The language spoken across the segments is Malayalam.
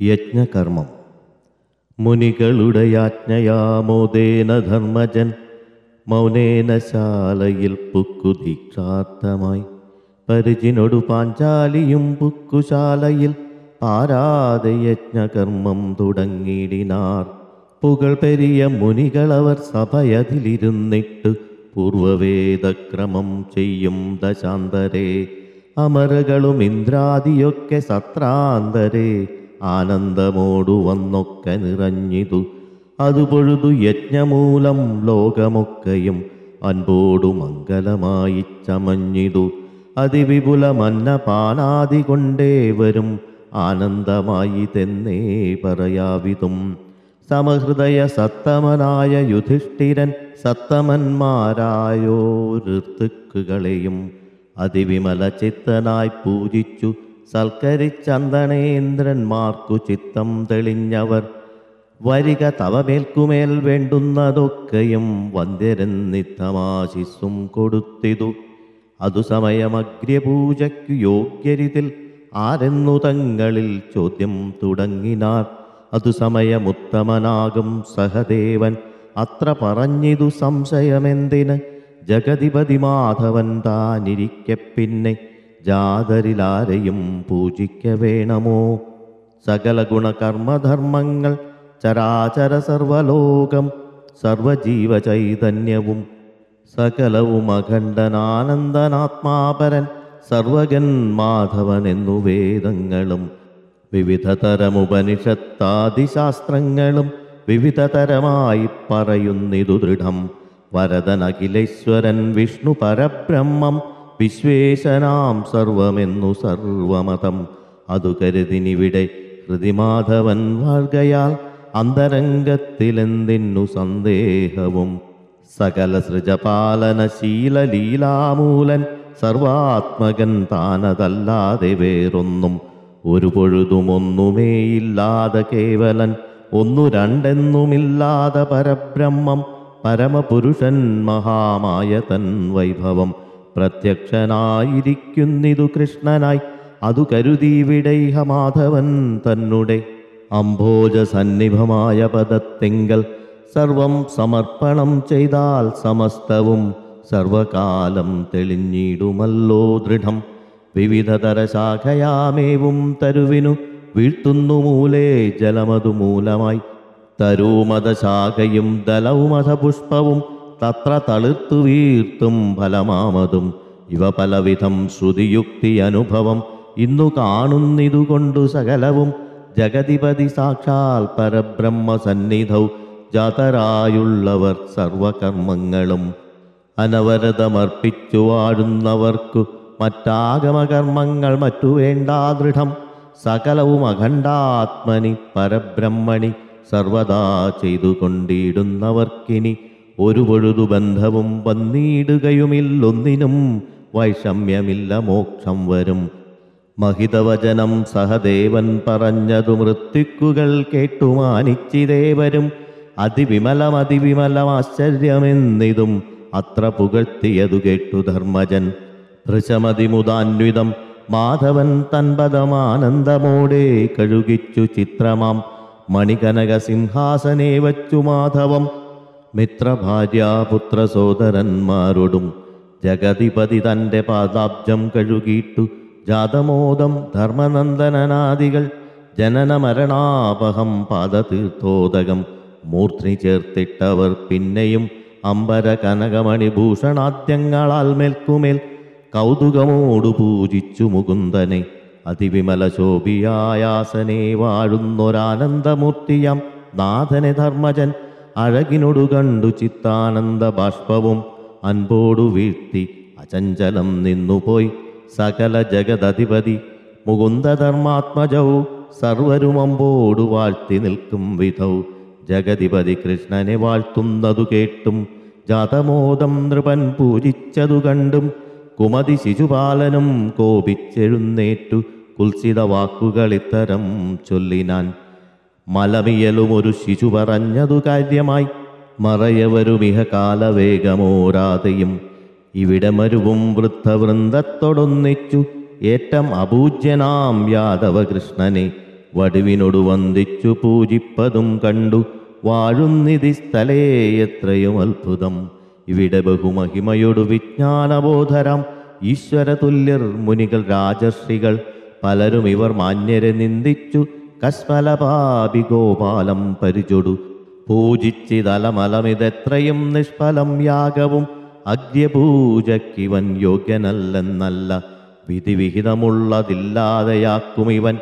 യജ്ഞകർമ്മം മുനികളുടെ യാജ്ഞയാമോദേന ധർമ്മജൻ മൗനേന ശാലയിൽ പുക്കുദീക്ഷാർത്ഥമായി പരിചിനൊടു പാഞ്ചാലിയും പുക്കുശാലയിൽ ആരാധ യജ്ഞകർമ്മം തുടങ്ങിയിടിനാർ പുകൾ പെരിയ മുനികളവർ സഭയതിലിരുന്നിട്ട് പൂർവവേദക്രമം ചെയ്യും ദശാന്തരേ അമരകളും ഇന്ദ്രാദിയൊക്കെ സത്രാന്തരേ ആനന്ദമോടു വന്നൊക്കെ നിറഞ്ഞിതു അതു പൊഴുതു യജ്ഞമൂലം ലോകമൊക്കെയും അൻപോടു മംഗലമായി ചമഞ്ഞിതു അതിവിപുലമന്നപാനാദി കൊണ്ടേ വരും ആനന്ദമായി തെന്നേ പറയാവിതും സമഹൃദയ സത്തമനായ യുധിഷ്ഠിരൻ സത്തമന്മാരായോഋത്തുക്കുകളെയും അതിവിമല ചിത്തനായി പൂജിച്ചു സൽക്കരിച്ചന്തണേന്ദ്രന്മാർക്കു ചിത്തം തെളിഞ്ഞവർ വരിക തവമേൽക്കുമേൽ വേണ്ടുന്നതൊക്കെയും വന്ദ്യരൻ നിത്തമാശിസ്സും കൊടുത്തിതു അതു സമയമഗ്രപൂജയ്ക്കു യോഗ്യരിതിൽ ആരെന്നു തങ്ങളിൽ ചോദ്യം തുടങ്ങിനാർ അതു സമയമുത്തമനാകും സഹദേവൻ അത്ര പറഞ്ഞിതു സംശയമെന്തിന് ജഗതിപതി മാധവൻ താനിരിക്കെ പിന്നെ ജാതരിലാരെയും പൂജിക്ക വേണമോ സകല ഗുണകർമ്മധർമ്മങ്ങൾ ചരാചര സർവലോകം സർവജീവ ചൈതന്യവും സകലവും അഖണ്ഡനാനന്ദനാത്മാപരൻ സർവകൻ മാധവൻ എന്നു വേദങ്ങളും വിവിധ തരമുപനിഷത്താദിശാസ്ത്രങ്ങളും വിവിധ തരമായി പറയുന്നിതു ദൃഢം വരദൻ അഖിലേശ്വരൻ വിഷ്ണു പരബ്രഹ്മം വിശ്വേശനാം സർവമെന്നു സർവമതം അതു കരുതിനിവിടെ ഹൃതിമാധവൻ വാഴ്കയാൽ അന്തരംഗത്തിലെന്തിന്നു സന്ദേഹവും സകല സൃജപാലനശീല ലീലാമൂലൻ സർവാത്മകൻ താനതല്ലാതെ വേറൊന്നും ഒരു പൊഴുതുമൊന്നുമേയില്ലാതെ കേവലൻ ഒന്നു രണ്ടെന്നുമില്ലാതെ പരബ്രഹ്മം പരമപുരുഷൻ മഹാമായ തൻ വൈഭവം പ്രത്യക്ഷനായിരിക്കുന്നിതു കൃഷ്ണനായി അതു കരുതിയിവിടൈഹ മാധവൻ തന്നെ അംഭോജ സന്നിഭമായ പദത്തെങ്കൽ സർവം സമർപ്പണം ചെയ്താൽ സമസ്തവും സർവകാലം തെളിഞ്ഞിടുമല്ലോ ദൃഢം വിവിധതര ശാഖയാമേവും തരുവിനു വീഴ്ത്തുന്നു മൂലേ ജലമതു മൂലമായി തരൂമതശാഖയും ദലവുമത പുഷ്പവും തത്ര തളിർത്തു വീർത്തും ഫലമാമതും ഇവ പലവിധം ശ്രുതിയുക്തി അനുഭവം ഇന്നു കാണുന്നിതുകൊണ്ടു സകലവും ജഗതിപതി സാക്ഷാൽ പരബ്രഹ്മ സന്നിധൗ ജാതരായുള്ളവർ സർവകർമ്മങ്ങളും അനവരതമർപ്പിച്ചു വാഴുന്നവർക്കു മറ്റാഗമകർമ്മങ്ങൾ മറ്റു വേണ്ടാ ദൃഢം സകലവും അഖണ്ഡാത്മനി പരബ്രഹ്മണി സർവദാ ചെയ്തുകൊണ്ടിടുന്നവർക്കിനി ഒരു പൊഴുതു ബന്ധവും വന്നിടുകയുമില്ലൊന്നിനും വൈഷമ്യമില്ല മോക്ഷം വരും മഹിതവചനം സഹദേവൻ പറഞ്ഞതു മൃത്യുക്കുകൾ കേട്ടു മാനിച്ചിതേവരും അതിവിമലം അതിവിമലം ആശ്ചര്യമെന്നിതും അത്ര പുകഴ്ത്തിയതു കേട്ടു ധർമ്മജൻ ഭൃശമതിമുദാന്വിതം മാധവൻ തൻപദമാനന്ദമോടെ കഴുകിച്ചു ചിത്രമാം മണികനക സിംഹാസനെ വച്ചു മാധവം മിത്രഭാര്യാപുത്ര സോദരന്മാരോടും ജഗതിപതി തൻ്റെ പാദാബ്ജം കഴുകിയിട്ടു ജാതമോദം ധർമ്മനന്ദനനാദികൾ ജനനമരണാപഹം പാദതീർത്ഥോദകം മൂർധ്നി ചേർത്തിട്ടവർ പിന്നെയും അമ്പര കനകമണിഭൂഷണാദ്യങ്ങളാൽ മേൽക്കുമേൽ കൗതുകമോടു പൂജിച്ചു മുകുന്ദനെ അതിവിമല ശോഭിയായാസനെ വാഴുന്നൊരാനന്ദമൂർത്തിയാം നാഥനെ ധർമ്മജൻ അഴകിനൊടു കണ്ടു ചിത്താനന്ദ ബാഷ്പവും അൻപോടു വീഴ്ത്തി അചഞ്ചലം നിന്നുപോയി സകല ജഗദധിപതി മുകുന്ദധർമാത്മജൗ സർവരും അമ്പോടു വാഴ്ത്തി നിൽക്കും വിധൗ ജഗതിപതി കൃഷ്ണനെ വാഴ്ത്തുന്നതു കേട്ടും ജാതമോദം നൃപൻ പൂജിച്ചതു കണ്ടും കുമതി ശിശുപാലനും കോപിച്ചെഴുന്നേറ്റു കുൽസിത വാക്കുകൾ ഇത്തരം ചൊല്ലിനാൻ മലമിയലും ഒരു ശിശു പറഞ്ഞതു കാര്യമായി മറയവരുമിഹ കാലവേഗമോരാതെയും ഇവിടെ മരുവും വൃദ്ധവൃന്ദത്തോടൊന്നിച്ചു ഏറ്റം അപൂജ്യനാം യാദവ കൃഷ്ണനെ വടുവിനോട് വന്ദിച്ചു പൂജിപ്പതും കണ്ടു വാഴുന്നിതി സ്ഥലേ എത്രയും അത്ഭുതം ഇവിടെ ബഹുമഹിമയൊടു വിജ്ഞാനബോധരം ഈശ്വരതുല്യർ മുനികൾ രാജർഷികൾ പലരും ഇവർ മാന്യരെ നിന്ദിച്ചു കസ്മലപാപി ഗോപാലം പരിചൊടു പൂജിച്ചിതലമലമിതെത്രയും നിഷ്ഫലം യാഗവും അഗ്ര്യപൂജയ്ക്കിവൻ യോഗ്യനല്ലെന്നല്ല വിധിവിഹിതമുള്ളതില്ലാതെയാക്കും ഇവൻ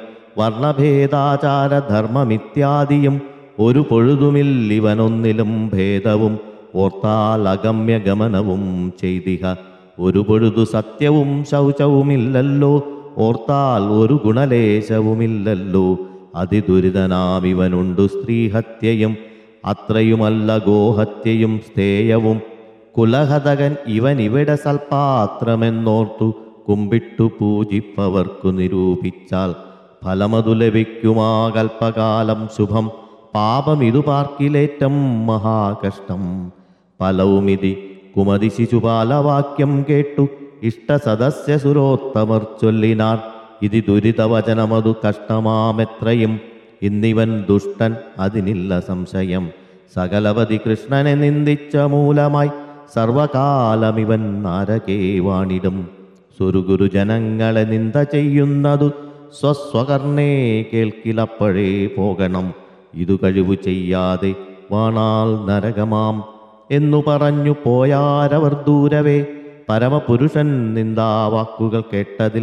വർണ്ണഭേദാചാരധർമ്മമിത്യാദിയും ഒരു പൊഴുതുമില്ലിവനൊന്നിലും ഭേദവും ഓർത്താൽ അഗമ്യ ഗമനവും ചെയ്തിഹ ഒരു പൊഴുതു സത്യവും ശൗചവുമില്ലല്ലോ ഓർത്താൽ ഒരു ഗുണലേശവുമില്ലല്ലോ അതിദുരിതനാമിവനുണ്ടു സ്ത്രീഹത്യയും അത്രയുമല്ല ഗോഹത്യയും സ്ഥേയവും കുലഹതകൻ ഇവൻ ഇവിടെ സൽപാത്രമെന്നോർത്തു കുമ്പിട്ടു പൂജിപ്പവർക്കു നിരൂപിച്ചാൽ ഫലമതു ലഭിക്കുമാ കൽപ്പകാലം ശുഭം പാപമിതു പാർക്കിലേറ്റം മഹാകഷ്ടം ഫലവുമിതി കുമതി ശിശുപാലവാക്യം കേട്ടു ഇഷ്ടസദസ്യ സുരോത്തമർ ചൊല്ലിനാർ ഇതി ദുരിതവചനമതു കഷ്ടമാമെത്രയും ഇന്നിവൻ ദുഷ്ടൻ അതിനില്ല സംശയം സകലവതി കൃഷ്ണനെ നിന്ദിച്ച മൂലമായി സർവകാലമിവൻ നാരകേ വാണിടും സുരുഗുരു ജനങ്ങളെ നിന്ദ ചെയ്യുന്നതു സ്വസ്വകർണേ കേൾക്കിലപ്പോഴേ പോകണം ഇതു കഴിവു ചെയ്യാതെ വാണാൽ നരകമാം എന്നു പറഞ്ഞു പോയാരവർ ദൂരവേ പരമപുരുഷൻ നിന്ദാ വാക്കുകൾ കേട്ടതിൽ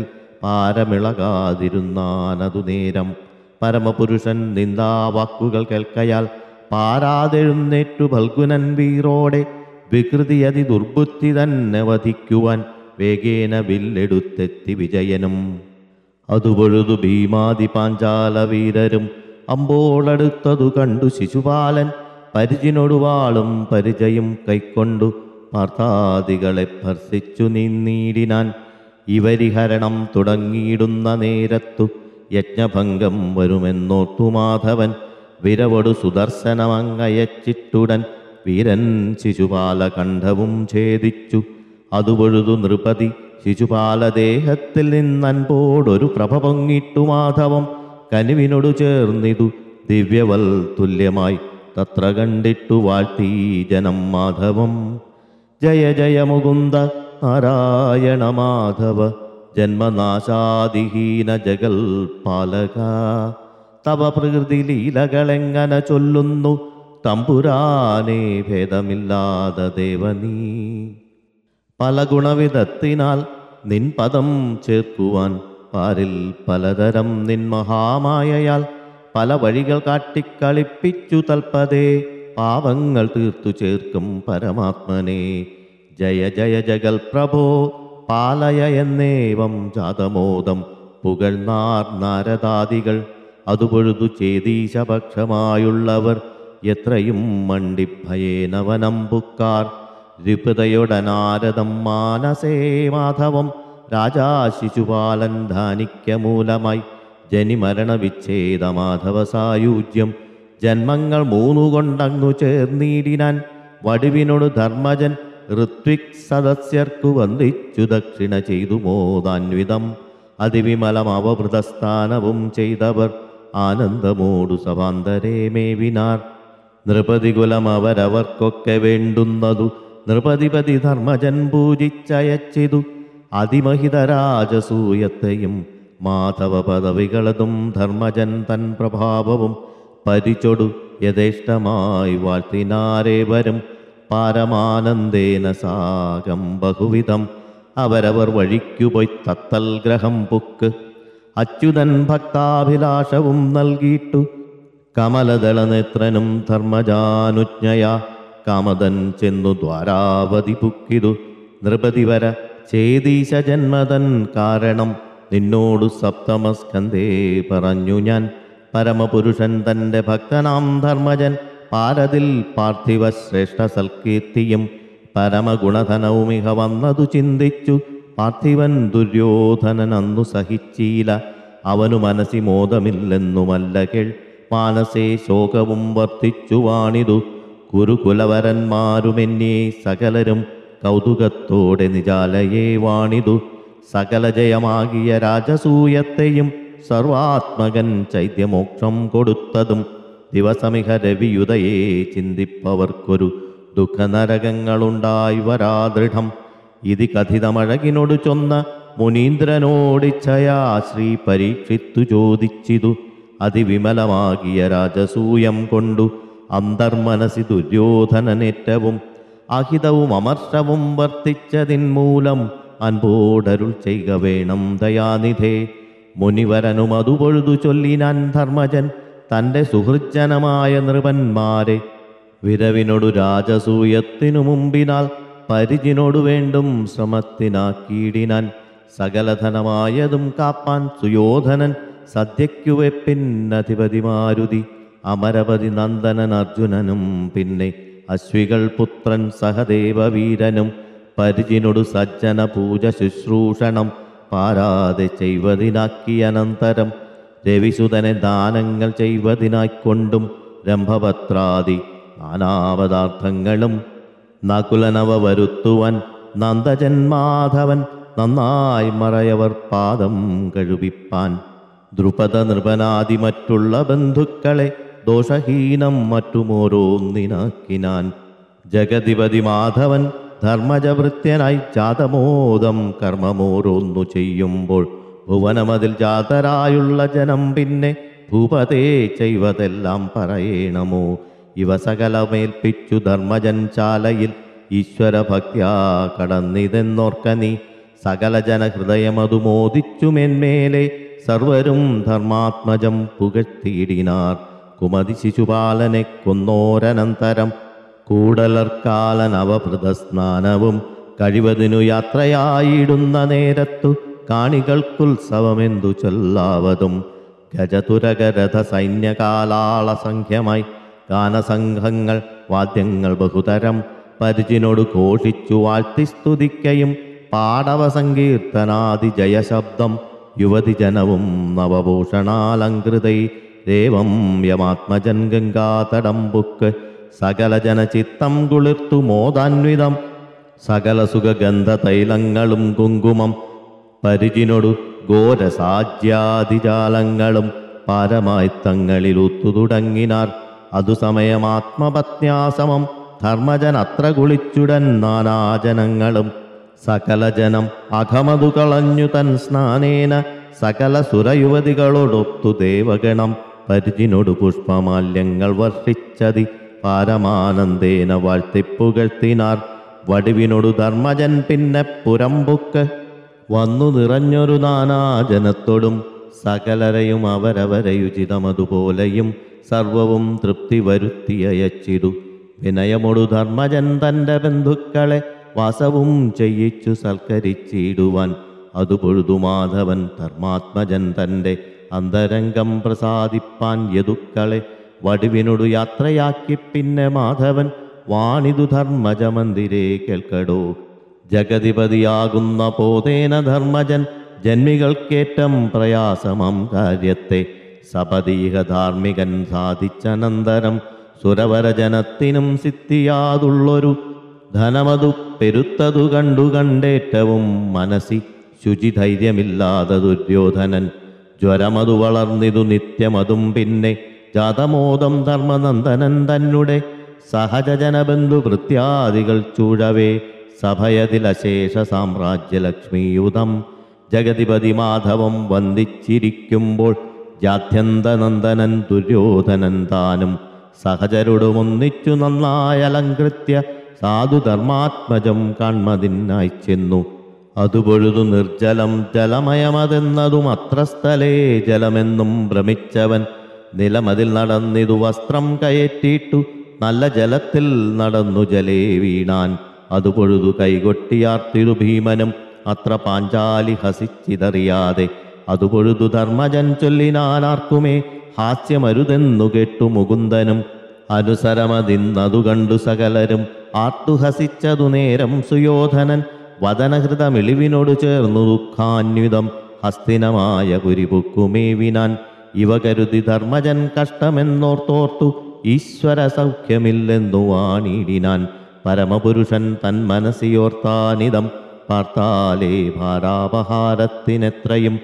പാരമിളകാതിരുന്നാനതു നേരം പരമപുരുഷൻ നിന്ദാ വാക്കുകൾ കേൾക്കയാൽ പാരാതെഴുന്നേറ്റു ഫൽഗുനൻ വീറോടെ വികൃതി അതി ദുർബുദ്ധി തന്നെ വധിക്കുവാൻ വേഗേന വില്ലെടുത്തെത്തി വിജയനും അതുപൊഴുതു ഭീമാതി പാഞ്ചാല വീരരും അമ്പോളടുത്തതു കണ്ടു ശിശുപാലൻ പരിചിനൊടു വാളും പരിചയും കൈക്കൊണ്ടു പാർത്ഥാദികളെ ഭർസിച്ചു നീന്നീടിനാൻ ഇവരിഹരണം തുടങ്ങിയിടുന്ന നേരത്തു യജ്ഞഭംഗം വരുമെന്നോർത്തു മാധവൻ വിരവൊടു സുദർശനമങ്ങയച്ചിട്ടുടൻ വീരൻ ശിശുപാല കണ്ഠവും ഛേദിച്ചു അതുപൊഴുതു നൃപതി ശിശുപാലദേഹത്തിൽ നിന്നൻപോടൊരു പ്രഭ പൊങ്ങിട്ടു മാധവം കനുവിനോടു ചേർന്നിതു ദിവ്യവൽ തുല്യമായി തത്ര കണ്ടിട്ടു വാഴ്ത്തി ജനം മാധവം ജയ ജയ മുകുന്ദ നാരായണ മാധവ ജന്മനാശാദിഹീന ജഗൽ പാലക തവ പ്രകൃതി ലീലകളെങ്ങനെ ചൊല്ലുന്നു തമ്പുരാനേ ഭേദമില്ലാതെ ദേവനീ പല ഗുണവിധത്തിനാൽ നിൻ പദം ചേർക്കുവാൻ പാരിൽ പലതരം നിൻ മഹാമായയാൽ പല വഴികൾ കാട്ടിക്കളിപ്പിച്ചു തൽപ്പതേ പാവങ്ങൾ തീർത്തു ചേർക്കും പരമാത്മനെ ജയ ജയ ജഗൽ പ്രഭോ പാലയ എന്നേവം ജാതമോദം പുകഴ്ന്നാർ നാരദാദികൾ അതുപൊഴുതു ചേതീശപക്ഷമായുള്ളവർ എത്രയും മണ്ടിഭയേനവനമ്പുക്കാർ രിപുതയൊടനാരദം മാനസേ മാധവം രാജാ ശിശുപാലൻ ധാനിക്ക മൂലമായി ജനിമരണ വിച്ഛേദ മാധവ സായുജ്യം ജന്മങ്ങൾ മൂന്നുകൊണ്ടങ്ങു ചേർന്നീടിനാൻ വടുവിനോട് ധർമ്മജൻ ഋത്വിക് സദസ്യർക്കു വന്ദിച്ചു ദക്ഷിണ ചെയ്തു മോദാൻവിതം അതിവിമലം അവഭൃതസ്ഥാനവും ചെയ്തവർ ആനന്ദമോടു സഭാന്തരേ മേവിനാർ നൃപതികുലം അവരവർക്കൊക്കെ വേണ്ടുന്നതു നൃപതിപതി ധർമ്മജൻ പൂജിച്ചയച്ചിതു അതിമഹിത രാജസൂയത്തെയും മാധവ പദവികളതും ധർമ്മജൻ തൻ പ്രഭാവവും പരിചൊടു യഥേഷ്ടമായി വാഴ്ത്തിനാരേവരും പാരമാനന്ദേന സാകം ബഹുവിധം അവരവർ വഴിക്കുപോയി തത്തൽ ഗ്രഹം പുക്ക് അച്യുതൻ ഭക്താഭിലാഷവും നൽകിയിട്ടു കമലദളനേത്രനും ധർമ്മജാനുജ്ഞയ കാമതൻ ചെന്നു ദ്വാരാവതി പുക്കിതു നൃപതിവര ചേതീശ ജന്മതൻ കാരണം നിന്നോടു സപ്തമസ്കന്ധേ പറഞ്ഞു ഞാൻ പരമപുരുഷൻ തൻ്റെ ഭക്തനാം ധർമ്മജൻ പാരതിൽ പാർത്ഥിവ ശ്രേഷ്ഠ സൽകീർത്തിയും പരമഗുണധനവുമിഹ വന്നതു ചിന്തിച്ചു പാർത്ഥിവൻ ദുര്യോധനൻ അന്നു സഹിച്ചീല അവനു മനസ്സി മോദമില്ലെന്നുമല്ല കേൾ മാനസേ ശോകവും വർദ്ധിച്ചു വാണിതു കുരുകുലവരന്മാരുമെന്നേ സകലരും കൗതുകത്തോടെ നിജാലയെ വാണിതു സകല ജയമാകിയ രാജസൂയത്തെയും സർവാത്മകൻ ചൈത്യമോക്ഷം കൊടുത്തതും ദിവസമിഹ രവിയുതയെ ചിന്തിപ്പവർക്കൊരു ദുഃഖനരകങ്ങളുണ്ടായി വരാദൃഢം ഇതി കഥിതമഴകിനോട് ചൊന്ന മുനീന്ദ്രനോടിച്ഛയാ ശ്രീ പരീക്ഷിത്തു ചോദിച്ചിതു അതിവിമലമാകിയ രാജസൂയം കൊണ്ടു അന്തർമനസി ദുര്യോധനനേറ്റവും അഹിതവും അമർഷവും വർത്തിച്ചതിൻ മൂലം അൻപോടരുൾ ചെയ്യുക വേണം ദയാനിധേ മുനിവരനും അതുപൊഴുതു ചൊല്ലിനാൻ ധർമ്മജൻ തൻ്റെ സുഹൃജ്ജനമായ നൃപന്മാരെ വിരവിനോടു രാജസൂയത്തിനു മുമ്പിനാൽ പരിചിനോടു വേണ്ടും ശ്രമത്തിനാക്കിയിടിനാൻ സകലധനമായതും കാപ്പാൻ സുയോധനൻ സദ്യയ്ക്കു വെപ്പിന്നധിപതി മാരുതി അമരപതി നന്ദനൻ അർജുനനും പിന്നെ അശ്വികൾ പുത്രൻ സഹദേവ വീരനും പരിചിനൊടു സജ്ജന പൂജ ശുശ്രൂഷണം പാരാതെ ചെയ്വതിനാക്കി അനന്തരം രവിസുതനെ ദാനങ്ങൾ ചെയ്വതിനായിക്കൊണ്ടും രംഭപത്രാദി നാനാപദാർത്ഥങ്ങളും നകുലനവ വരുത്തുവൻ നന്ദജന്മാധവൻ നന്നായി മറയവർ പാദം കഴുകിപ്പാൻ ദ്രുപദ നൃപനാദി മറ്റുള്ള ബന്ധുക്കളെ ദോഷഹീനം മറ്റുമോരോന്നിനാക്കിനാൻ ജഗതിപതി മാധവൻ ധർമ്മജവൃത്യനായി ജാതമോദം കർമ്മമോരോന്നു ചെയ്യുമ്പോൾ ഭുവനമതിൽ ജാതരായുള്ള ജനം പിന്നെ ഭൂപതേ ചെയ്വതെല്ലാം പറയണമോ ഇവ സകലമേൽപ്പിച്ചു ധർമ്മജൻ ശാലയിൽ ഈശ്വര ഭക്യാ കടന്നിതെന്നോർക്ക നീ സകല ജനഹൃദയമതു മോദിച്ചു മേന്മേലെ സർവരും ധർമാത്മജം പുകഴ്ത്തിയിടിനാർ കുമതി ശിശുപാലനെ കൊന്നോരനന്തരം കൂടലർക്കാലനവഭൃത സ്നാനവും കഴിവതിനു യാത്രയായിടുന്ന നേരത്തു കാണികൾക്കുത്സവമെന്തു ചൊല്ലാവതും ഗജതുരകരഥ സൈന്യകാലാള സംഖ്യമായി ഗാനസംഘങ്ങൾ വാദ്യങ്ങൾ ബഹുതരം പരിചിനോട് ഘോഷിച്ചു വാഴ്ത്തിസ്തുതിക്കയും പാടവ സങ്കീർത്തനാദി ജയശബ്ദം യുവതി ജനവും നവഭൂഷണാലങ്കൃതൈ ദേവം യമാത്മജൻ ഗംഗാതടംബുക്ക് സകല ജനചിത്തം കുളിർത്തു മോദാന്വിതം സകല സുഖഗന്ധ തൈലങ്ങളും കുങ്കുമം പരിചിനൊടു ഘോരസാജ്യാതിജാലങ്ങളും പാരമായി തങ്ങളിലുത്തു തുടങ്ങിനാർ അതു സമയമാത്മപത്ന്യാസമം ധർമ്മജൻ അത്ര കുളിച്ചുടൻ നാനാജനങ്ങളും സകല ജനം അഖമതു കളഞ്ഞു തൻ സ്നാനേന സകല സുരയുവതികളോടൊത്തു ദേവഗണം പരിചിനൊടു പുഷ്പമാല്യങ്ങൾ വർഷിച്ചതി പാരമാനന്ദേന വാഴ്ത്തിപ്പുകഴ്ത്തിനാർ വടിവിനൊടു ധർമ്മജൻ പിന്നെ പുരമ്പുക്ക് വന്നു നിറഞ്ഞൊരു നാനാജനത്തോടും സകലരെയും അവരവരയുചിതമതുപോലെയും സർവവും തൃപ്തി വരുത്തിയയച്ചിരു വിനയമൊടു ധർമ്മജൻ തൻ്റെ ബന്ധുക്കളെ വാസവും ചെയ്യിച്ചു സൽക്കരിച്ചിടുവാൻ അതു പൊഴുതു മാധവൻ ധർമാത്മജൻ തൻ്റെ അന്തരംഗം പ്രസാദിപ്പാൻ യദുക്കളെ വടിവിനോടു യാത്രയാക്കി പിന്നെ മാധവൻ വാണിതു ധർമ്മജമന്ദിരേ കേൾക്കടോ ജഗതിപതിയാകുന്ന പോതേന ധർമ്മജൻ ജന്മികൾക്കേറ്റം പ്രയാസമം കാര്യത്തെ സപതീഹ ധാർമ്മികൻ സാധിച്ചനന്തരം സുരവരജനത്തിനും സിദ്ധിയാതുള്ളൊരു ധനമതു പെരുത്തതു കണ്ടു കണ്ടേറ്റവും മനസ്സി ശുചിധൈര്യമില്ലാതെ ദുര്യോധനൻ ജ്വരമതു വളർന്നിതു നിത്യമതും പിന്നെ ജാതമോദം ധർമ്മനന്ദനൻ തന്നെ സഹജജനബന്ധു വൃത്യാദികൾ ചൂഴവേ സഭയതിലശേഷ സാമ്രാജ്യലക്ഷ്മിയുതം ജഗതിപതി മാധവം വന്ദിച്ചിരിക്കുമ്പോൾ ജാത്യന്തനന്ദനൻ ദുര്യോധനൻ താനും സഹചരുടുമൊന്നിച്ചു നന്നായി അലങ്കൃത്യ സാധുധർമാത്മജം കാൺമതിനായി ചെന്നു അതുപൊഴുതു നിർജ്ജലം ജലമയമതെന്നതും അത്ര സ്ഥലേ ജലമെന്നും ഭ്രമിച്ചവൻ നിലമതിൽ നടന്നിതു വസ്ത്രം കയറ്റിയിട്ടു നല്ല ജലത്തിൽ നടന്നു ജലേ വീണാൻ അത് പൊഴുതു കൈകൊട്ടിയാർത്തിരു ഭീമനും അത്ര പാഞ്ചാലി ഹസിച്ചിതറിയാതെ അത് പൊഴുതു ധർമ്മജൻ ചൊല്ലിനാനാർക്കുമേ ഹാസ്യമരുതെന്നു കേട്ടു മുകുന്ദനും അനുസരമതിന്നതു കണ്ടു സകലരും ആർത്തുഹസിച്ചതു നേരം സുയോധനൻ വദനഹൃതമിളിവിനോട് ചേർന്നു ദുഃഖാന്വിതം ഹസ്തിനമായ കുരിപുക്കുമേവിനാൻ ഇവ കരുതി ധർമ്മജൻ കഷ്ടമെന്നോർത്തോർത്തു ഈശ്വര സൗഖ്യമില്ലെന്നു വാണിടിനാൻ പരമപുരുഷൻ തൻ മനസ്സിയോർത്താനിതം പാർത്താലേ ഭാരാപഹാരത്തിനെത്രയും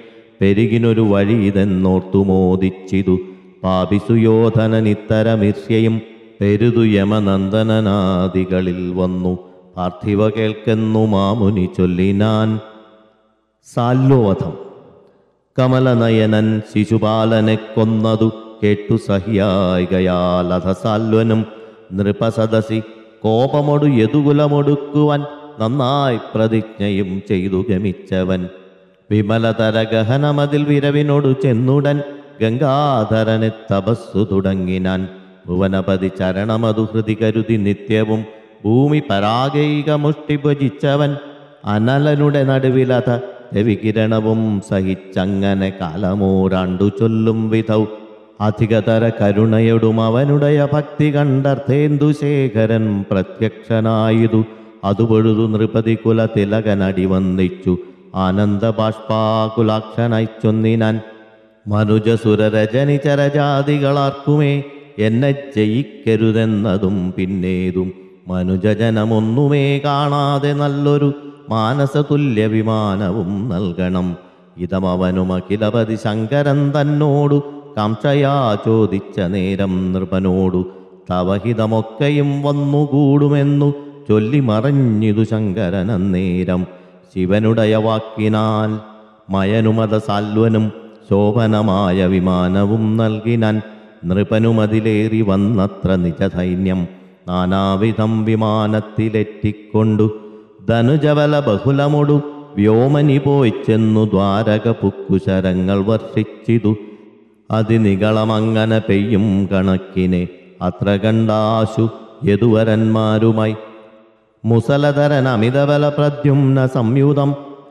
പെരുകിനൊരു വഴി ഇതെന്നോർത്തു മോദിച്ചിതു പാപിസുയോധനനിത്തരമിർഷ്യയും പെരുതു യമനന്ദനാദികളിൽ വന്നു പാർത്ഥിവ കേൾക്കെന്നു മാമുനി ചൊല്ലിനാൻ സാല്യോവധം കമലനയനൻ ശിശുപാലനെ കൊന്നതു കേട്ടു സഹ്യായികയാൽ അധ സാല്വനും നൃപസദസി കോപമൊടു യദുകുലമൊടുക്കുവാൻ നന്നായി പ്രതിജ്ഞയും ചെയ്തു ഗമിച്ചവൻ വിമലതര ഗഹനമതിൽ വിരവിനോടു ചെന്നുടൻ ഗംഗാധരനെ തപസ്സു തുടങ്ങിനാൻ ഭുവനപതി ചരണമതു ഹൃതി കരുതി നിത്യവും ഭൂമി പരാഗൈക മുഷ്ടി ഭജിച്ചവൻ അനലനുടെ നടുവിലത രവികിരണവും സഹിച്ചങ്ങനെ കാലമോരാണ്ടു ചൊല്ലും വിധൗ അധികതര കരുണയൊടും അവനുடைய ഭക്തി കണ്ടർത്ഥേന്ദുശേഖരൻ പ്രത്യക്ഷനായതു അതുപൊഴുതു നൃപതി കുല തിലകനടി വന്നിച്ചു ആനന്ദ ബാഷ്പാകുലാക്ഷനായി ചൊന്നിനാൻ മനുജസുരരജനി ചരജാതികളാർക്കുമേ എന്നെ ജയിക്കരുതെന്നതും പിന്നേതും മനുജജനമൊന്നുമേ കാണാതെ നല്ലൊരു മാനസതുല്യ വിമാനവും നൽകണം ഇതമവനും അഖിലപതി ശങ്കരൻ തന്നോടു കാംക്ഷയാ ചോദിച്ച നേരം നൃപനോടു തവഹിതമൊക്കെയും വന്നുകൂടുമെന്നു ചൊല്ലി മറഞ്ഞിതു ശങ്കരൻ അന്നേരം ശിവനുടയ വാക്കിനാൽ മയനുമത സാൽവനും ശോഭനമായ വിമാനവും നൽകിനാൻ നൃപനുമതിലേറി വന്നത്ര നിജധൈന്യം നാനാവിധം വിമാനത്തിലെറ്റിക്കൊണ്ടു ധനുജവല ബഹുലമൊടു വ്യോമനി പോയി ചെന്നു ദ്വാരക പുക്കുശരങ്ങൾ വർഷിച്ചിതു അതിനികളമങ്ങനെ പെയ്യും കണക്കിനെ അത്ര കണ്ടാശു യദുവരന്മാരുമായി മുസലധരൻ അമിതബല പ്രദ്യുമ്ന സംയുതം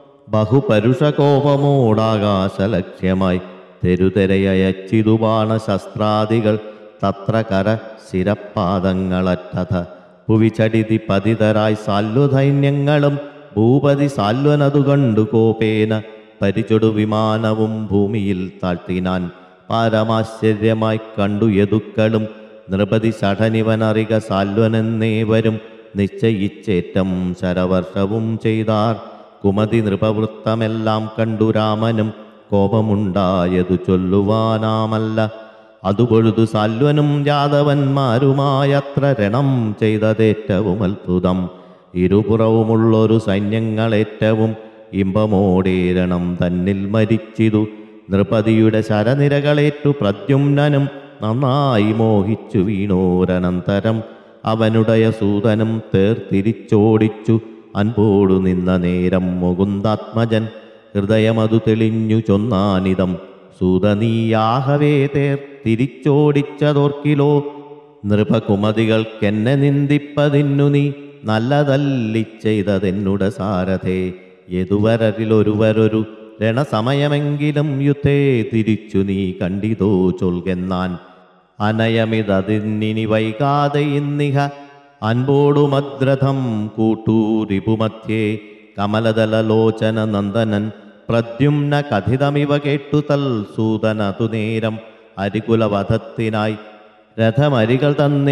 ബഹുപരുഷകോപമോടാകാശലക്ഷ്യമായി തെരുതെരയച്ചിതു ബാണശസ്ത്രാദികൾ തത്ര കര ശിരപ്പാദങ്ങളറ്റഥ ഭുവിചടിതി പതിതരായി സാല്വധൈന്യങ്ങളും ഭൂപതി സാല്വനതു കണ്ടു കോപേന പരിചൊടു വിമാനവും ഭൂമിയിൽ താഴ്ത്തിനാൻ പാരമാശ്ചര്യമായി കണ്ടു യദുക്കളും നൃപതി ഷഠനിവനറിക സാല്വനെന്നേവരും നിശ്ചയിച്ചേറ്റം ശരവർഷവും ചെയ്താർ കുമതി നൃപവൃത്തമെല്ലാം കണ്ടു രാമനും കോപമുണ്ടായതു ചൊല്ലുവാനാമല്ല അതുപൊഴുതു സാല്വനും യാദവന്മാരുമായത്ര രണം ചെയ്തതേറ്റവും അത്ഭുതം ഇരുപുറവുമുള്ളൊരു സൈന്യങ്ങളേറ്റവും ഇമ്പമോടേരണം തന്നിൽ മരിച്ചിതു നൃപതിയുടെ ശരനിരകളേറ്റു പ്രദ്യുമ്നനും നന്നായി മോഹിച്ചു വീണോരനന്തരം അവനുടയ സൂതനും തേർത്തിരിച്ചോടിച്ചു അൻപോടു നിന്ന നേരം മുകുന്ദാത്മജൻ ഹൃദയമതു തെളിഞ്ഞു ചൊന്നാനിതം സൂതനീയാഹവേ തേർ തിരിച്ചോടിച്ചതോർക്കിലോ നൃപകുമതികൾക്കെന്നെ നിന്ദിപ്പതിന്നു നീ നല്ലതല്ലി ചെയ്തതെന്നുടെ സാരഥേ യതുവരരിലൊരുവരൊരു രണസമയമെങ്കിലും യുദ്ധേ തിരിച്ചു നീ കണ്ടിതോ ചൊൽകെന്നാൻ അനയമിതതിന്നിനി വൈകാതെ ഇന്നിഹ അൻപോടുമദ്രഥം കൂട്ടൂരിപുമധ്യേ കമലദലലോചന നന്ദനൻ പ്രദ്യുമ്ന കഥിതമിവ കേട്ടു തൽ സൂതനതു നേരം അരികുലവധത്തിനായി രഥമരികൾ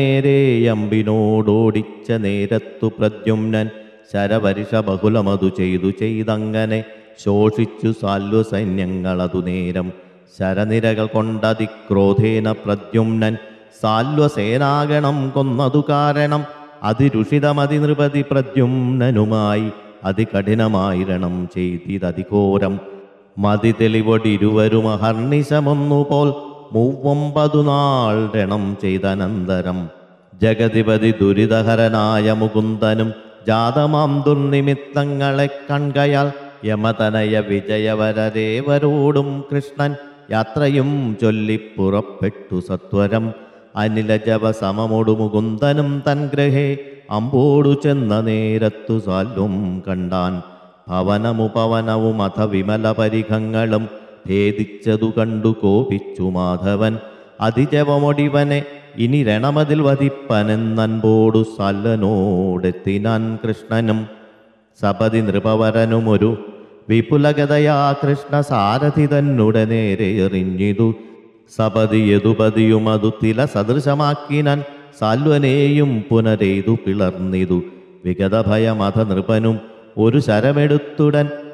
തന്നേരേയമ്പിനോടോടിച്ച നേരത്തു പ്രദ്യുമ്നൻ ശരവരിഷ ബഹുലമതു ചെയ്തു ചെയ്തങ്ങനെ ശോഷിച്ചു സാല്വസൈന്യങ്ങളതു നേരം ശരനിരകൾ കൊണ്ടതിക്രോധേന പ്രദ്യുമ്നൻ സാല്വസേനാഗണം കൊന്നതു കാരണം അതിരുഷിതമതി നൃപതി പ്രദ്യുമ്നനുമായി അതികഠിനമായിരണം ചെയ്തിതതിഘോരം മതി തെളിവൊടിരുവരും അഹർണിശമൊന്നുപോൽ മൂവൊമ്പതു നാൾ രണം ചെയ്തനന്തരം ജഗതിപതി ദുരിതഹരനായ മുകുന്ദനും ജാതമാം ദുർനിമിത്തങ്ങളെ കൺകയാൽ യമതനയ വിജയവരരേവരോടും കൃഷ്ണൻ യാത്രയും ചൊല്ലി പുറപ്പെട്ടു സത്വരം അനിലജവ സമമൊടു മുകുന്ദനും തൻ ഗൃഹേ അമ്പോടു ചെന്ന നേരത്തു സാല്വം കണ്ടാൻ ഭവനമുപവനവും അഥ വിമല പരിഘങ്ങളും ഭേദിച്ചതു കണ്ടു കോപിച്ചു മാധവൻ അതിജവമൊടിവനെ ഇനി രണമതിൽ വധിപ്പനെന്നൻപോടു സല്ലനോടെത്തിനാൻ കൃഷ്ണനും സപതി നൃപവരനുമൊരു വിപുലഗതയാ കൃഷ്ണ സാരഥി തന്നുടെ നേരെ എറിഞ്ഞിതു സപതി യദുപതിയും അതു തില സദൃശമാക്കിനാൻ സാൽവനെയും പുനരെയ്തു പിളർന്നിതു വിഗതഭയമഥ നൃപനും ഒരു ശരമെടുത്തുടൻ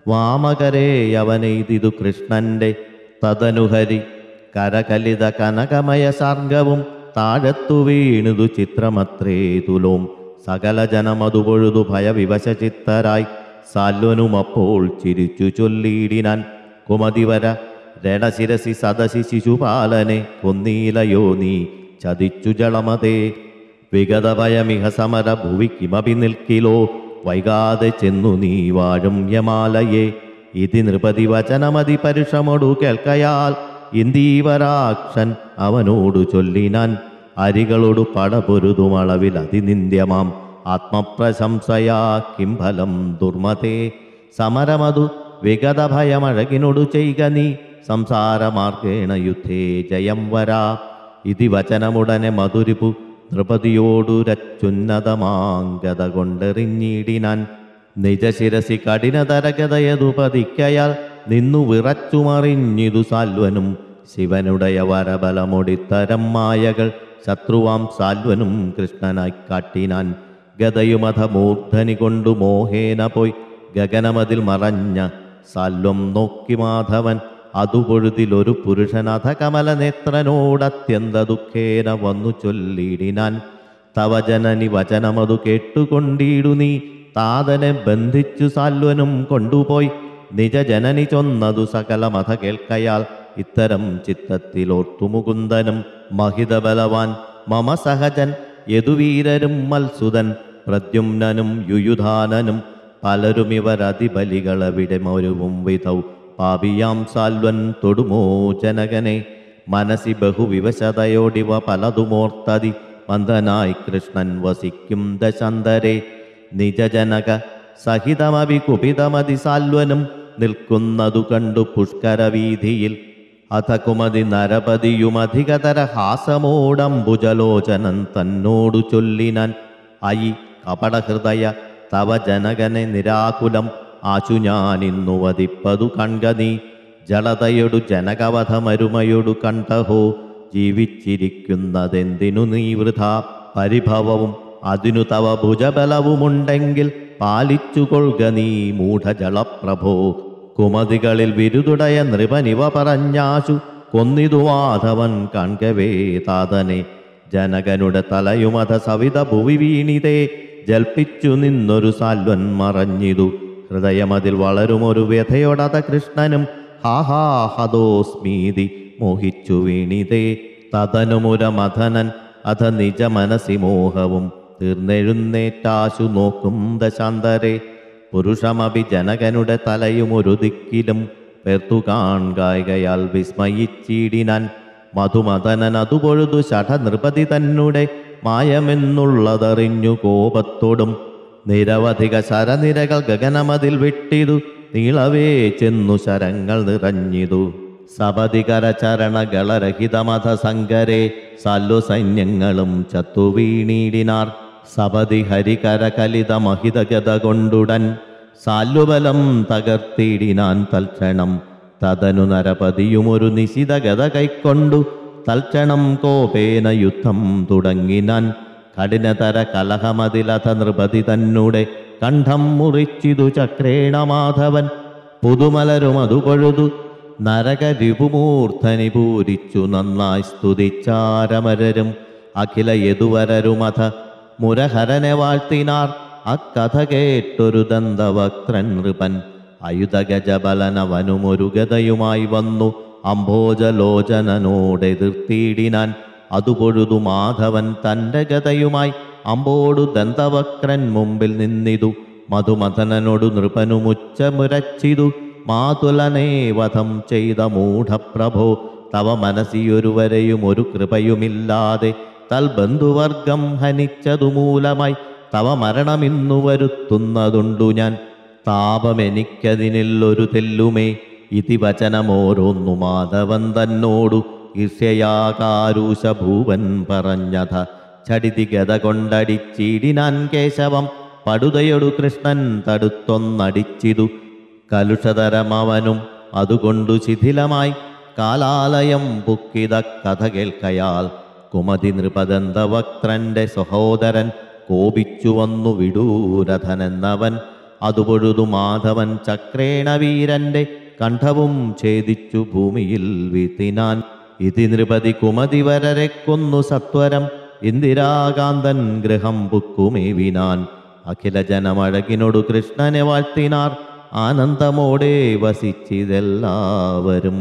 വാമകരേ അവനെയ്തിതു കൃഷ്ണന്റെ തദനുഹരി കരകലിത കനകമയ സർഗവും താഴത്തു വീണുതു ചിത്രമത്രേ തുലോം സകല ജനമതു പൊഴുതു ഭയവിവശചിത്തരായി സാല്വനുമപ്പോൾ ചിരിച്ചു ചൊല്ലിയിടിനാൻ കുമതിവര രണശിരസി സദശി ശിശുപാലനെ കൊന്നീലയോ നീ ചതിച്ചു ജളമതേ വിഗതഭയമിഹ സമര ഭുവി കിമപി നിൽക്കിലോ വൈകാതെ ചെന്നു നീ വാഴും യമാലയെ ഇതി നൃപതി വചനമതി പരുഷമൊടു കേൾക്കയാൽ ഇന്ദീവരാക്ഷൻ അവനോടു ചൊല്ലിനാൻ അരികളോടു പടപൊരുതും അളവിൽ അതിനിന്ദ്യമാം ആത്മപ്രശംസയാ കിം ഫലം ദുർമതേ സമരമതു വിഗതഭയമഴകിനോടു ചെയ്ക നീ സംസാരമാർഗേണ യുദ്ധേ ജയം വരാ ഇതി വചനമുടനെ മധുരിപു നൃപതിയോടുരച്ചുന്നതമാങ്കത കൊണ്ടെറിഞ്ഞിടിനാൻ നിജശിരസി കഠിനതരഗതയതു പതിക്കയാൽ നിന്നു വിറച്ചുമറിഞ്ഞിതു സാൽവനും ശിവനുടയ വരബലമൊടിത്തരം മായകൾ ശത്രുവാം സാൽവനും കൃഷ്ണനായി കാട്ടിനാൻ ഗതയുമധ മൂർധനി കൊണ്ടു മോഹേന പോയി ഗഗനമതിൽ മറഞ്ഞ സാൽവം നോക്കി മാധവൻ അതുപൊഴുതിലൊരു പുരുഷനഥ കമലനേത്രനോടത്യന്ത ദുഃഖേന വന്നു ചൊല്ലിടിനാൻ തവ ജനനി വചനമതു കേട്ടുകൊണ്ടിടു നീ താതനെ ബന്ധിച്ചു സാൽവനും കൊണ്ടുപോയി നിജജനനി ചൊന്നതു സകലമഥ കേൾക്കയാൽ ഇത്തരം ചിത്തത്തിലോർത്തു മുകുന്ദനും മഹിതബലവാൻ മമ സഹജൻ യദുവീരരും മത്സുതൻ പ്രദ്യുമ്നനും യുയുധാനനും പലരും ഇവരതിബലികളവിടെ മരുവും വിധൗ പാപിയാം സാൽവൻ തൊടുമോ ജനകനെ മനസ്സി ബഹുവിവശതയോടിവ പലതുമോർത്തതി മന്ദനായി കൃഷ്ണൻ വസിക്കും ദശാന്തരെ നിജജനക സഹിതമവി കുപിതമതി സാൽവനും നിൽക്കുന്നതു കണ്ടു പുഷ്കരവീതിയിൽ അഥ കുമതി നരപതിയുമധികതര ഹാസമോടംബുജലോചനൻ തന്നോടു ചൊല്ലിനാൻ അയി കപടഹൃദയ തവ ജനകനെ നിരാകുലം ആശു ഞാനിന്നു വധിപ്പതു കൺക നീ ജളതയൊടു ജനകവധമരുമയൊടു കണ്ടഹോ ജീവിച്ചിരിക്കുന്നതെന്തിനു നീ വൃഥ പരിഭവവും അതിനു തവ ഭുജബലവുമുണ്ടെങ്കിൽ പാലിച്ചുകൊള്ളുക നീ മൂഢജളപ്രഭോ കുമതികളിൽ വിരുതുടയ നൃപനിവ പറഞ്ഞാശു കൊന്നിതു മാധവൻ കാൺകവേ താതനെ ജനകനുടെ തലയുമത സവിത ഭുവി വീണിതേ ജൽപ്പിച്ചു നിന്നൊരു സാൽവൻ മറഞ്ഞിതു ഹൃദയമതിൽ വളരുമൊരു വ്യഥയോടത കൃഷ്ണനും ഹാഹാ ഹതോസ്മീതി മോഹിച്ചു വീണിതേ തതനുമുരമഥനൻ അധ നിജ മനസി മോഹവും തീർന്നെഴുന്നേറ്റാശു നോക്കും ദശാന്തരെ പുരുഷമഭി ജനകനുടെ തലയും ഒരു ദിക്കിലും പെർത്തു കാൺകായകയാൽ വിസ്മയിച്ചിടിനാൻ മധുമദനൻ അതുപൊഴുതു ശഠ നൃപതി തന്നെ മായമെന്നുള്ളതറിഞ്ഞു കോപത്തോടും നിരവധിക ശരനിരകൾ ഗഗനമതിൽ വിട്ടിതു നീളവേ ചെന്നു ശരങ്ങൾ നിറഞ്ഞിതു സപതികര ചരണകളരഹിതമഥ സങ്കരെ സാല്ലു സൈന്യങ്ങളും ചത്തു വീണീടിനാർ സപതി ഹരികര കലിത മഹിതഗത കൊണ്ടുടൻ സാല്ലുബലം തകർത്തിടിനാൻ തൽക്ഷണം തതനു നരപതിയുമൊരു നിശിതഗത കൈക്കൊണ്ടു തൽക്ഷണം കോപേന യുദ്ധം തുടങ്ങിനാൻ കഠിനതര കലഹമതിലഥ നൃപതി തന്നെ കണ്ഠം മുറിച്ചിതു ചക്രേണ മാധവൻ പുതുമലരും അതു പൊഴുതു നരകരിപുമൂർധനി പൂരിച്ചു നന്നായി സ്തുതിച്ചാരമരരും അഖില യദുവരരുമഥ മുരഹരനെ വാഴ്ത്തിനാർ അക്കഥ കേട്ടൊരു ദന്തവക്ത്രൻ നൃപൻ അയുധഗജബലനവനുമൊരു ഗതയുമായി വന്നു അംഭോജലോചനോടെതിർത്തിയിടിനാൻ അതുപൊഴുതു മാധവൻ തൻ്റെ ഗതയുമായി അമ്പോടു ദന്തവക്രൻ മുമ്പിൽ നിന്നിതു മധുമഥനനോടു നൃപനുമുച്ചമുരച്ചിതു മാതുലനേ വധം ചെയ്ത മൂഢപ്രഭോ തവ മനസ്സിയൊരുവരെയും ഒരു കൃപയുമില്ലാതെ തൽബന്ധുവർഗം ഹനിച്ചതു മൂലമായി തവ മരണമിന്നു വരുത്തുന്നതുണ്ടു ഞാൻ താപമെനിക്കതിനിൽ ഒരു തെല്ലുമേ ഇതി വചനമോരോന്നു മാധവൻ തന്നോടു ഈർഷ്യയാകാരൂശ ഭൂവൻ പറഞ്ഞഥ ചടിതി ഗത കൊണ്ടടിച്ചിടിനാൻ കേശവം പടുതയൊടു കൃഷ്ണൻ തടുത്തൊന്നടിച്ചിതു കലുഷതരമവനും അതുകൊണ്ടു ശിഥിലമായി കാലാലയം പുക്കിത കഥ കേൾക്കയാൽ കുമതി നൃപദന്തവക്ത്രന്റെ സഹോദരൻ കോപിച്ചു വന്നു വിടൂരഥനെന്നവൻ അതുപൊഴുതു മാധവൻ ചക്രേണ വീരന്റെ കണ്ഠവും ഛേദിച്ചു ഭൂമിയിൽ വീത്തിനാൻ ഇതി നൃപതി കുമതി വരരെ കൊന്നു സത്വരം ഇന്ദിരാകാന്തൻ ഗൃഹം പുക്കുമേവിനാൻ അഖില ജനമഴകിനോടു കൃഷ്ണനെ വാഴ്ത്തിനാർ ആനന്ദമോടെ വസിച്ചിതെല്ലാവരും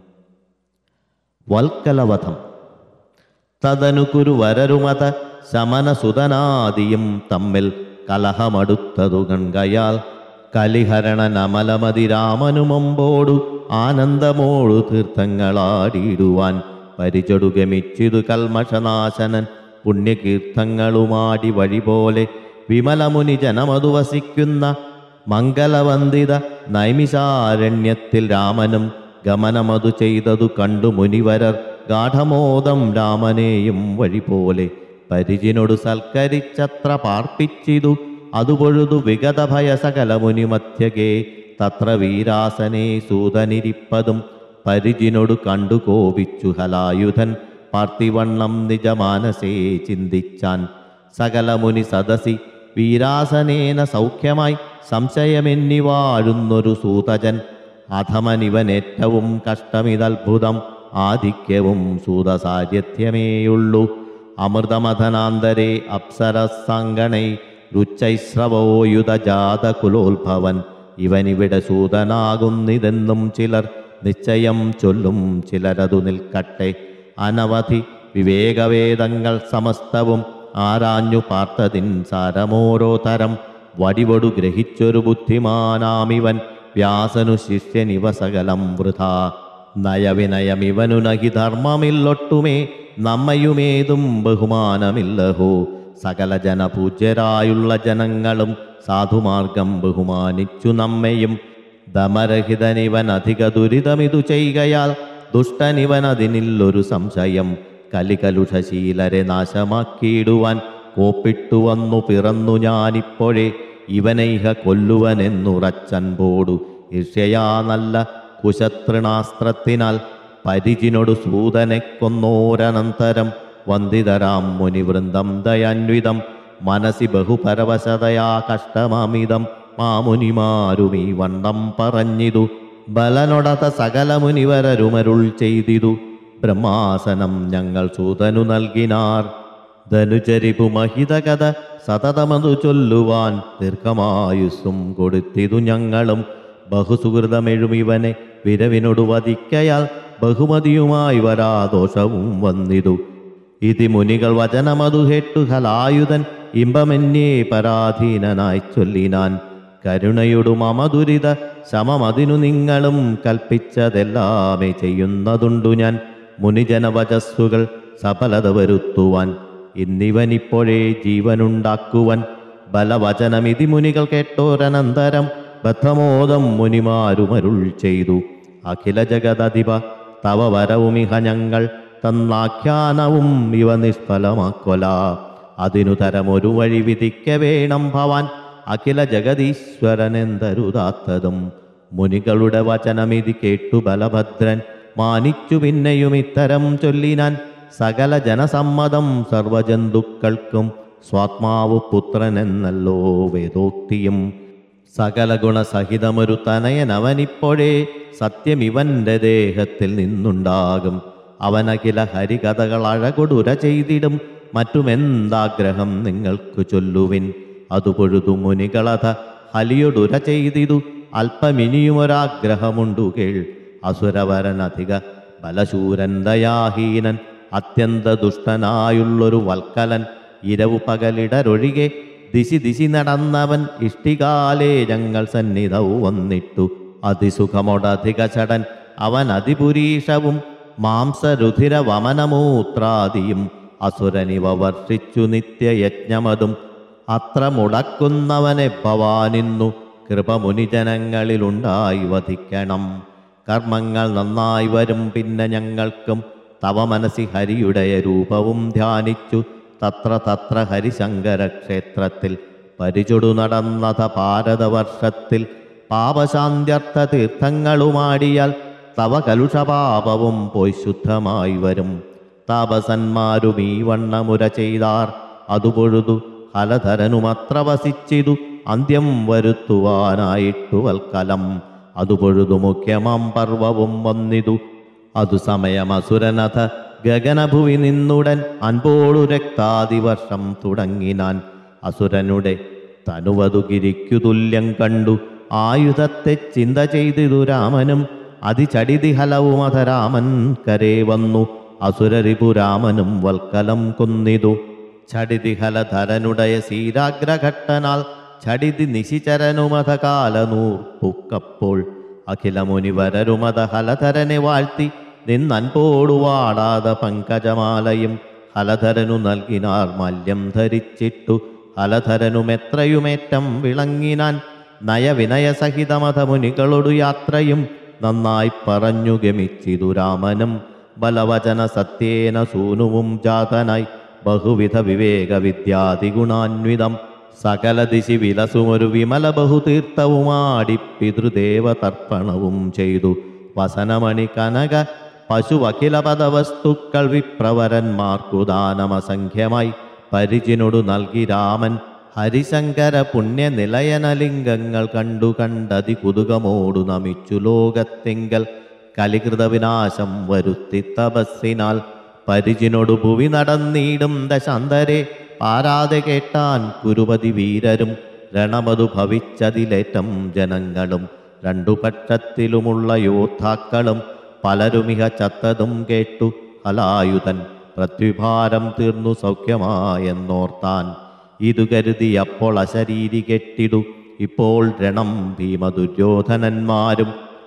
വൽക്കലവധം തദനു കുരുവരരുമത ശമനസുതനാദിയും തമ്മിൽ കലഹമടുത്തതു ഗംഗയാൽ കലിഹരണനമലമതി രാമനുമമ്പോടു ആനന്ദമോടു തീർത്ഥങ്ങളാടിയിടുവാൻ പരിചൊടു ഗമിച്ചിതു കൽമഷനാശനൻ പുണ്യകീർത്തങ്ങളുമാടി വഴി പോലെ വിമലമുനി ജനമതു വസിക്കുന്ന മംഗലവന്ദിത നൈമിഷാരണ്യത്തിൽ രാമനും ഗമനമതു ചെയ്തതു കണ്ടു മുനിവരർ ഗാഠമോദം രാമനെയും വഴി പോലെ പരിചിനോട് സൽക്കരിച്ചത്ര പാർപ്പിച്ചിതു അതുപൊഴുതു വിഗത ഭയ സകല മുനി മധ്യകേ തത്ര വീരാസനെ സൂതനിരിപ്പതും പരിചിനോട് കണ്ടു കോപിച്ചു ഹലായുധൻ പാർത്തിവണ്ണം നിജമാനസേ ചിന്തിച്ചാൻ സകല മുനി സദസി വീരാസനേന സൗഖ്യമായി സംശയമെന്നി വാഴുന്നൊരു സൂതജൻ അധമനിവനേറ്റവും കഷ്ടമിതത്ഭുതം ആധിക്യവും സൂതസാര്യത്യമേയുള്ളൂ അമൃതമഥനാന്തരേ അപ്സരസങ്കണൈ രുച്ചൈസ്രവോയുധജാതകുലോത്ഭവൻ ഇവനിവിടെ സൂതനാകുന്നിതെന്നും ചിലർ നിശ്ചയം ചൊല്ലും ചിലരതു നിൽക്കട്ടെ അനവധി വിവേകവേദങ്ങൾ സമസ്തവും ആരാഞ്ഞു പാർത്തതിൻ സാരമോരോ തരം വടിവൊടു ഗ്രഹിച്ചൊരു ബുദ്ധിമാനാമിവൻ വ്യാസനു ശിഷ്യനിവ സകലം വൃഥാ നയവിനയമിവനു നഹി ധർമ്മമില്ലൊട്ടുമേ നമ്മയുമേതും ബഹുമാനമില്ലഹോ സകല ജനപൂജ്യരായുള്ള ജനങ്ങളും സാധുമാർഗം ബഹുമാനിച്ചു നമ്മയും ദമരഹിതനിവൻ അധിക ദുരിതമിതു ചെയ്കയാൽ ദുഷ്ടനിവൻ അതിനില്ലൊരു സംശയം കലികലുഷശീലരെ നാശമാക്കിയിടുവാൻ കോപ്പിട്ടു വന്നു പിറന്നു ഞാനിപ്പോഴേ ഇവനെ ഇഹ കൊല്ലുവനെന്നുറച്ചൻപോടു ഇഷയാ നല്ല കുശതൃണാസ്ത്രത്തിനാൽ പരിചിനൊടു സൂതനെ കൊന്നോരനന്തരം വന്ദിതരാം മുനിവൃന്ദം ദയാന്വിതം മനസി ബഹുപരവശതയാ കഷ്ടമാമിതം മാമുനിമാരും ഈ വണ്ണം പറഞ്ഞിതു ബലനൊടത സകല മുനിവരരുമരുൾ ചെയ്തിതു ബ്രഹ്മാസനം ഞങ്ങൾ സൂതനു നൽകിനാർ ധനുചരിപു മഹിതകഥ സതതമതു ചൊല്ലുവാൻ ദീർഘമായുസ്സും കൊടുത്തിതു ഞങ്ങളും ബഹുസുഹൃതമെഴും ഇവനെ വിരവിനോടു വധിക്കയാൽ ബഹുമതിയുമായി വരാ ദോഷവും വന്നിതു ഇതി മുനികൾ വചനമതു ഹേട്ടു ഹലായുധൻ ഇമ്പമെന്നേ പരാധീനനായി ചൊല്ലിനാൻ കരുണയൊടു മമ ദുരിത ശമമതിനു നിങ്ങളും കൽപ്പിച്ചതെല്ലാമേ ചെയ്യുന്നതുണ്ടു ഞാൻ മുനിജനവചസ്സുകൾ സഫലത വരുത്തുവാൻ ഇന്നിവനിപ്പോഴേ ജീവനുണ്ടാക്കുവൻ ബലവചനമിതി മുനികൾ കേട്ടോരനന്തരം ബദ്ധമോദം മുനിമാരുമരുൾ ചെയ്തു അഖില ജഗദധിപ തവ വരവുമിഹ ഞങ്ങൾ തന്നാഖ്യാനവും ഇവ നിഷ്ഫലമാക്കൊല അതിനു തരമൊരു വഴി വിധിക്ക വേണം ഭവാൻ അഖില ജഗദീശ്വരനെന്തരുതാത്തതും മുനികളുടെ വചനമിതി കേട്ടു ബലഭദ്രൻ മാനിച്ചു പിന്നെയും ഇത്തരം ചൊല്ലിനാൻ സകല ജനസമ്മതം സർവജന്തുക്കൾക്കും സ്വാത്മാവു പുത്രനെന്നല്ലോ വേദോക്തിയും സകല ഗുണസഹിതമൊരു തനയനവനിപ്പോഴേ സത്യം ഇവന്റെ ദേഹത്തിൽ നിന്നുണ്ടാകും അവനഖില ഹരികഥകൾ അഴകൊടുര ചെയ്തിടും മറ്റുമെന്താഗ്രഹം നിങ്ങൾക്ക് ചൊല്ലുവിൻ അതുപൊഴുതു മുനികളഥ ഹലിയൊടുര ചെയ്തിതു അല്പമിനിയുമൊരാഗ്രഹമുണ്ടു കേൾ അസുരവരനധിക ബലശൂരൻ ദയാഹീനൻ അത്യന്ത ദുഷ്ടനായുള്ളൊരു വൽക്കലൻ ഇരവു പകലിടരൊഴികെ ദിശി ദിശി നടന്നവൻ ഇഷ്ടികാലേ ഞങ്ങൾ സന്നിധവും വന്നിട്ടു അതിസുഖമൊടധിക ചടൻ അവൻ അതിപുരീഷവും മാംസരുധിര വമനമൂത്രാദിയും അസുരനിവ വർഷിച്ചു നിത്യയജ്ഞമതും അത്ര മുടക്കുന്നവനെ ഭവാനിന്നു കൃപമുനിജനങ്ങളിലുണ്ടായി വധിക്കണം കർമ്മങ്ങൾ നന്നായി വരും പിന്നെ ഞങ്ങൾക്കും തവ മനസ്സി ഹരിയുടെ രൂപവും ധ്യാനിച്ചു തത്ര തത്ര ഹരിശങ്കര ക്ഷേത്രത്തിൽ പരിചുടു നടന്നത ഭാരതവർഷത്തിൽ പാപശാന്ത്യർത്ഥ തീർത്ഥങ്ങളുമാടിയാൽ തവ കലുഷപാപവും പോയി ശുദ്ധമായി വരും താപസന്മാരും ഈ വണ്ണമുര ചെയ്താർ അതുപൊഴുതു ഹലധരനുമത്ര വസിച്ചിതു അന്ത്യം വരുത്തുവാനായിട്ടു വൽക്കലം അതു പൊഴുതു മുഖ്യമാം പർവവും വന്നിതു അതു സമയം അസുരനഥ ഗഗനഭുവി നിന്നുടൻ അൻപോടു രക്താതിവർഷം തുടങ്ങിനാൻ അസുരനുടെ തനുവതു തുല്യം കണ്ടു ആയുധത്തെ ചിന്ത ചെയ്തിതു രാമനും അതിചടിതി ഹലവുമത രാമൻ കരേ വന്നു അസുരരിപു രാമനും വൽക്കലം കൊന്നിതു ചടിതിഹലധരനുടയ സീരാഗ്രഘട്ടനാൽ ചടിതി നിശിചരനുമത കാലനൂർപ്പുക്കപ്പോൾ അഖില മുനിവരരുമത ഹലധരനെ വാഴ്ത്തി നിന്നൻപോടു വാടാത പങ്കജമാലയും ഹലധരനു നൽകിനാർ മല്യം ധരിച്ചിട്ടു ഹലധരനുമെത്രയുമേറ്റം വിളങ്ങിനാൻ നയവിനയസഹിതമത മുനികളോടു യാത്രയും നന്നായി പറഞ്ഞു ഗമിച്ചിതു രാമനും ബലവചന സത്യേന സൂനുവും ജാതനായി ബഹുവിധ വിവേക വിദ്യാദിഗുണാന്വിതം സകല ദിശി വിലസുമൊരു വിമല ബഹുതീർത്ഥവുമാടി പിതൃദേവ തർപ്പണവും ചെയ്തു വസനമണി കനക പശുവഖില പദവസ്തുക്കൾ വിപ്രവരന്മാർക്കു ദാനമസംഖ്യമായി പരിചിനോടു നൽകി രാമൻ ഹരിശങ്കര പുണ്യനിലയനലിംഗങ്ങൾ കണ്ടു കണ്ടതി കുതുകമോടു നമിച്ചു ലോകത്തെങ്കൽ കലികൃത വിനാശം വരുത്തി തപസ്സിനാൽ പരിചിനോടു ഭുവി നടന്നീടും ദശാന്തരെ പാരാതെ കേട്ടാൻ കുരുപതി വീരരും രണമതു ഭവിച്ചതിലേറ്റം ജനങ്ങളും രണ്ടു പക്ഷത്തിലുമുള്ള യോദ്ധാക്കളും പലരുമിഹ ചത്തതും കേട്ടു ഹലായുധൻ പ്രത്യുഭാരം തീർന്നു സൗഖ്യമായെന്നോർത്താൻ ഇതു കരുതി അപ്പോൾ അശരീരി കെട്ടിടു ഇപ്പോൾ രണം ഭീമദുര്യോധനന്മാരും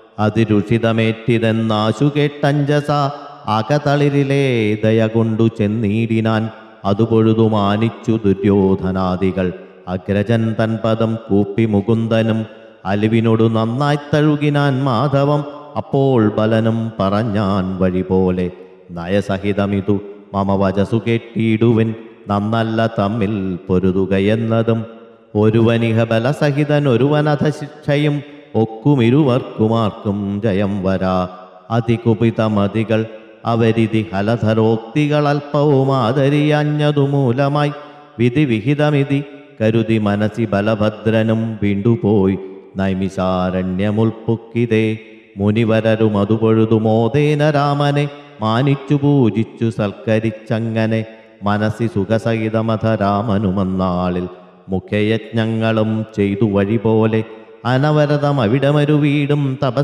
അതിരുഷിതമേറ്റിതെന്നാശു കേട്ടഞ്ചസ അകതളിരിലെ ദയ കൊണ്ടു ചെന്നീടിനാൻ അതുപൊഴുതു മാനിച്ചു ദുര്യോധനാദികൾ അഗ്രജൻ തൻ പദം കൂപ്പി മുകുന്ദനും അലിവിനോടു നന്നായി തഴുകിനാൻ മാധവം അപ്പോൾ ബലനും പറഞ്ഞാൻ വഴി പോലെ നയസഹിതമിതു മമ വചസു കെട്ടിയിടുവൻ നന്നല്ല തമ്മിൽ പൊരുതുകയെന്നതും ഒരുവനിഹ ബലസഹിതൻ ഒരുവനധ ശിക്ഷയും ഒക്കുമിരുവർക്കുമാർക്കും ജയം വരാ അതികുപിതമതികൾ അവരിതി ഹലധരോക്തികൾ അല്പവും ആദരിയഞ്ഞതു മൂലമായി വിധി വിഹിതമിതി കരുതി മനസി ബലഭദ്രനും വീണ്ടുപോയി നൈമിഷാരണ്യമുൾപ്പുക്കിതേ മുനിവരരും അതുപൊഴുതു മോദേന രാമനെ മാനിച്ചു പൂജിച്ചു സൽക്കരിച്ചങ്ങനെ മനസ്സി സുഖസഹിതമഥ രാമനുമന്നാളിൽ മുഖ്യയജ്ഞങ്ങളും ചെയ്തു വഴി പോലെ അനവരതം അവിടമൊരു വീടും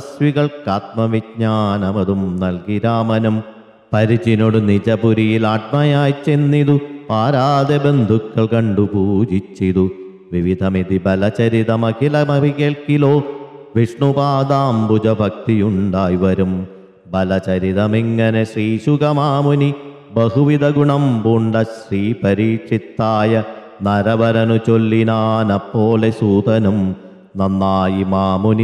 തപസ്വികൾക്കാത്മവിജ്ഞാനമതും നൽകി രാമനും പരിചിനോട് നിജപുരിയിൽ ആത്മയായി ചെന്നിതു പാരാതെ ബന്ധുക്കൾ കണ്ടു പൂജിച്ചിതു വിവിധമിതി ബലചരിതമഖിലമവി കേൾക്കിലോ വിഷ്ണുപാദാംബുജ ഭക്തിയുണ്ടായി വരും ബലചരിതമിങ്ങനെ ശ്രീശുഗമാമുനി ബഹുവിധ ഗുണം പൂണ്ട ശ്രീ പരീക്ഷിത്തായ നരവരനു ചൊല്ലിനാനപ്പോലെ സൂതനും നന്നായി മാമുനി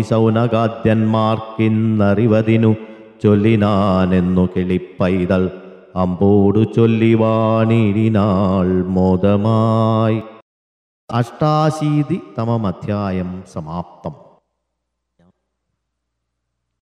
സൗനകാദ്യന്മാർക്കിന്നറിവതിനു ചൊല്ലിനാനെന്നു കിളിപ്പൈതൽ അമ്പോടു ചൊല്ലി വാണിരിനാൾ മോദമായി അഷ്ടാശീതി തമമധ്യായം സമാപ്തം